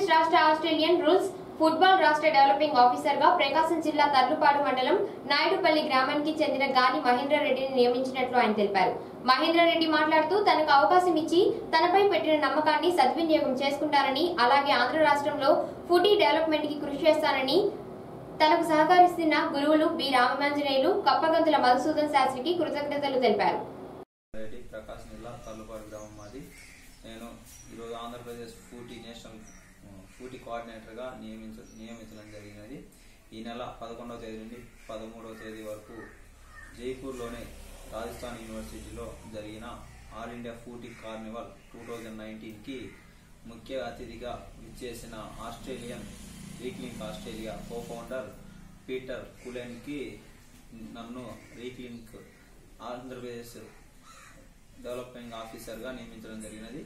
ఆంధ్రప్రదేశ్ రాష్ట్ర Australian rules football రాష్ట్ర developing officer గా ప్రకాశం జిల్లా తర్లుపాడు మండలం నాయుడుపల్లి గ్రామానికి చెందిన గాలి మహేంద్ర రెడ్డిని నియమించినట్లు ఆయన తెలిపారు మహేంద్ర రెడ్డి మాట్లాడుతూ తనకు అవకాశం ఇచ్చి తనపై పెట్టిన నమ్మకాన్ని సద్వినియోగం చేసుకుంటారని అలాగే ఆంధ్ర రాష్ట్రంలో ఫుడీ డెవలప్మెంట్ కి కృషి చేస్తానని తనకు సహకరిస్తున్న గురువులు బి రామాంజనేయులు కప్పగంతుల మధుసూదన్ శాస్త్రికి కృతజ్ఞతలు తెలిపారు రెడ్డి ప్రకాశం జిల్లా తల్లుపాడు గ్రామం మాది నేను ఈరోజు ఆంధ్రప్రదేశ్ ఫూటీ నేషనల్ ఆ, ఫూటీ కోఆర్డినేటర్గా నియమించ నియమించడం జరిగినది ఈ నెల పదకొండవ తేదీ నుండి పదమూడవ తేదీ వరకు జైపూర్లోని రాజస్థాన్ యూనివర్సిటీలో జరిగిన all India footy carnival two thousand నైన్టీన్కి ముఖ్య అతిథిగా విచ్చేసిన Australian Reclink Australia co founder Peter కులెన్కి నన్ను రీక్లింక్ ఆంధ్రప్రదేశ్ డెవలప్మెంట్ ఆఫీసర్గా నియమించడం జరిగినది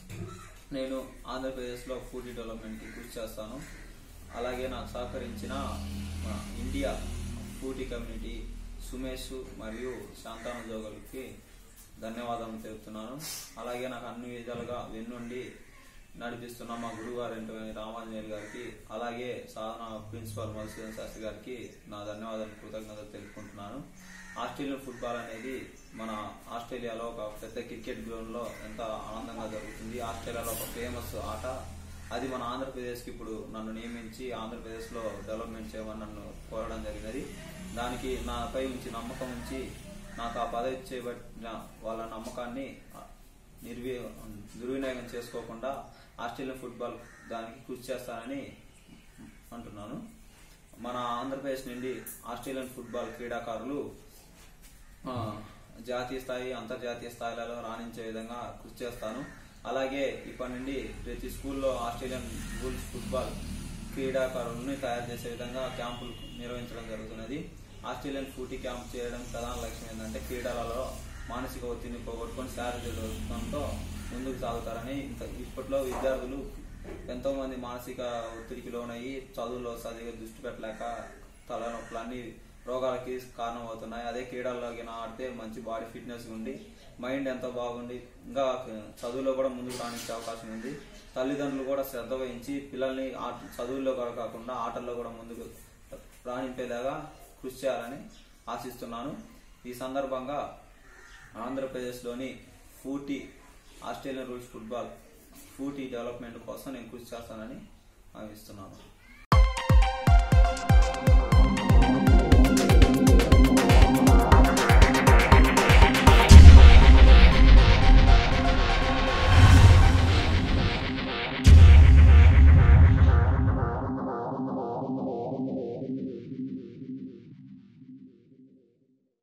నేను ఆంధ్రప్రదేశ్లో ఫుడ్ డెవలప్మెంట్కి కృషి చేస్తాను అలాగే నాకు సహకరించిన మన ఇండియా ఫుడీ కమ్యూనిటీ సుమేష్ మరియు శాంతాన జోగల్కి ధన్యవాదాలు తెలుపుతున్నాను అలాగే నాకు అన్ని విధాలుగా వెన్నుండి నడిపిస్తున్న మా గురువు గారు రామాంజనేయులు గారికి అలాగే సాధన ప్రిన్సిపాల్ మధుసూదన్ శాస్త్రి గారికి నా ధన్యవాదాలు కృతజ్ఞతలు తెలుపుకుంటున్నాను ఆస్ట్రేలియన్ ఫుట్బాల్ అనేది మన ఆస్ట్రేలియాలో ఒక పెద్ద క్రికెట్ గ్రౌండ్ లో ఎంత ఆనందంగా జరుగుతుంది ఆస్ట్రేలియాలో ఒక ఫేమస్ ఆట అది మన ఆంధ్రప్రదేశ్కి ఇప్పుడు నన్ను నియమించి ఆంధ్రప్రదేశ్లో డెవలప్మెంట్ చేయమని నన్ను కోరడం జరిగినది దానికి నాపై ఉంచి నమ్మకం ఉంచి నాకు ఆ పదవి చేయబట్టిన వాళ్ళ నమ్మకాన్ని నిర్వీ దుర్వినియోగం చేసుకోకుండా ఆస్ట్రేలియన్ ఫుట్బాల్ దానికి కృషి చేస్తానని అంటున్నాను మన ఆంధ్రప్రదేశ్ నుండి ఆస్ట్రేలియన్ ఫుట్బాల్ క్రీడాకారులు ఆ, జాతీయ స్థాయి అంతర్జాతీయ స్థాయిలలో రాణించే విధంగా కృషి చేస్తాను అలాగే ఇప్పటి నుండి ప్రతి స్కూల్లో ఆస్ట్రేలియన్ రూల్స్ ఫుట్బాల్ క్రీడాకారులని తయారు చేసే విధంగా క్యాంపులు నిర్వహించడం జరుగుతున్నది ఆస్ట్రేలియన్ ఫూటీ క్యాంప్ చేయడం ప్రధాన లక్ష్యం ఏంటంటే క్రీడలలో మానసిక ఒత్తిడిని పోగొట్టుకొని శారీరకంతో ముందుకు సాగుతారని ఇంత- ఇప్పట్లో విద్యార్థులు ఎంతో మంది మానసిక ఒత్తిడికి లోనయ్యి చదువులో చదివే దృష్టి పెట్టలేక తలనొప్పులు అన్ని రోగాలకి కారణమవుతున్నాయి అదే క్రీడల్లో గిన ఆడితే మంచి బాడీ ఫిట్నెస్ ఉండి మైండ్ ఎంతో బాగుండి ఇంకా చదువులో కూడా ముందుకు రాణించే అవకాశం ఉంది తల్లిదండ్రులు కూడా శ్రద్ధ వహించి పిల్లల్ని ఆట చదువుల్లో కూడా కాకుండా ఆటల్లో కూడా ముందుకు రాణింపేలాగా కృషి చేయాలని ఆశిస్తున్నాను ఈ సందర్భంగా ఆంధ్రప్రదేశ్లోని footy Australian rules football footy development కోసం నేను కృషి చేస్తానని భావిస్తున్నాను